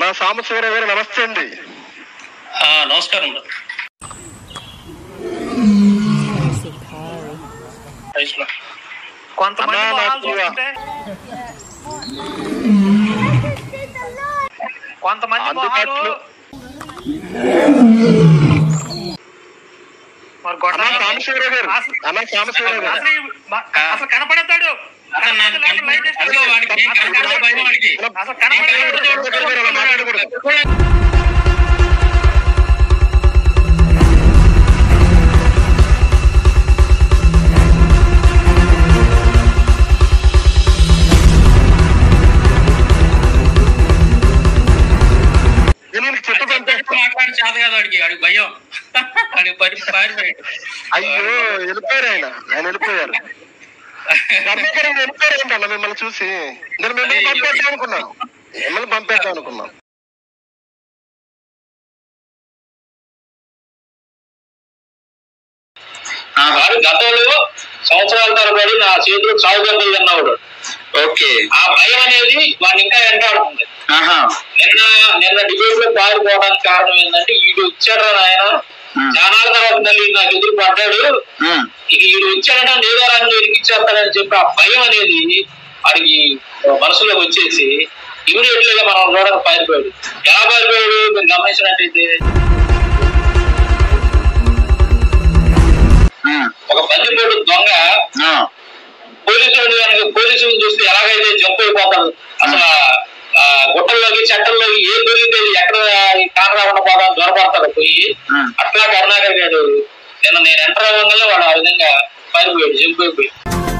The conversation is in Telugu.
అన్నా సాంబశివరావు గారు నమస్తే అండి ఆ, నమస్కారం బ్రో. రైస్లో. కొంతమంది అన్నా, మొహాలు నాకు చూస్తుంటే కొంతమంది మొహాలు అందుబాటులో మరి అన్నా గొడ్డలి సాంబశివరావు గారు అసలు- అన్నా సాంబశివరావు గారు అసలు ఈ- మ- అసలు కనపడతాడు అతను నన్ను కనుక్కుంటే అదిగో వాడికి నేను కనపడతా భయం వాడికి. అసలు కనపడతాడు అలా మాట్లాడకూడదు నేను నీకు చెప్పు పంపిస్తా మాట్లాడి చేత కాదు వాడికి వాడికి భయం వాడికి పరి పారిపోయాడు అయ్యో వెళ్ళిపోయారు ఆయన ఆయన వెళ్ళిపోయారు రమ్యగారు ఆయన వెళ్ళిపోయారు ఏంటన్న మిమ్మల్ని చూసి నేను మిమ్మల్ని పంపేద్దాం అనుకున్నాను మిమ్మల్ని పంపేద్దాం అనుకున్నాను నా వాడు గతంలో సంవత్సరాల తరబడి నా చేతిలో చావు దెబ్బలు తిన్నవాడు ఓకే ఆ భయం అనేది వాడిని ఇంకా వెంటాడుతుంది ఆహా నిన్న నిన్న డిబేట్ లో పారిపోవడానికి కారణం ఏంటంటే వీడు వచ్చాడు ఆయన Hmm. చాలా తర్వాత మళ్ళీ నాకు ఎదురు పడ్డాడు ఉమ్, ఇక వీడు వచ్చాడట ఏదో రాని ఇరికిచ్చేస్తాడని చెప్పి ఆ భయం అనేది వాడికి మనసులోకి వచ్చేసి ఇమీడియట్ గా మనం చూడక పారిపోయాడు ఎలా పారిపోయాడు మీరు గమనించినట్టయితే ఉమ్, ఒక బందిపోటు దొంగ ఆ, పోలీసులు కనుక పోలీసులు చూస్తే ఎలాగైతే జంప్ అయిపోతాడు అసలు ఆ గుట్టల్లోకి చెట్టల్లోకి ఏ దొరికితే ఎక్కడ కానరాకుండా పోతా దొరపడతాడు పోయి ఉమ్. అట్లా కరుణాకర్ గారు నిన్న నేను ఎంటర్ అవ్వగానే వాడు ఆ విధంగా పారిపోయాడు జంప్ అయిపోయి